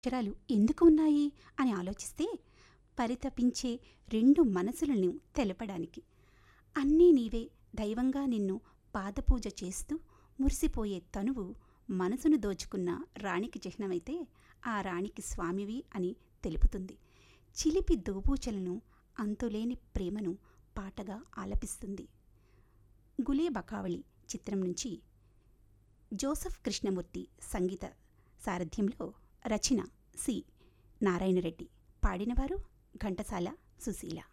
అక్షరాలు ఎందుకు ఉన్నాయి అని ఆలోచిస్తే పరితపించే రెండు మనసులను తెలపడానికి అన్నీ నీవే దైవంగా నిన్ను పాదపూజ చేస్తూ మురిసిపోయే తనువు మనసును దోచుకున్న రాణికి చిహ్నమైతే ఆ రాణికి స్వామివి అని తెలుపుతుంది చిలిపి దోబూచలను అంతులేని ప్రేమను పాటగా ఆలపిస్తుంది గులే బకావళి చిత్రం నుంచి జోసఫ్ కృష్ణమూర్తి సంగీత సారథ్యంలో రచన సి నారాయణరెడ్డి పాడినవారు ఘంటసాల సుశీల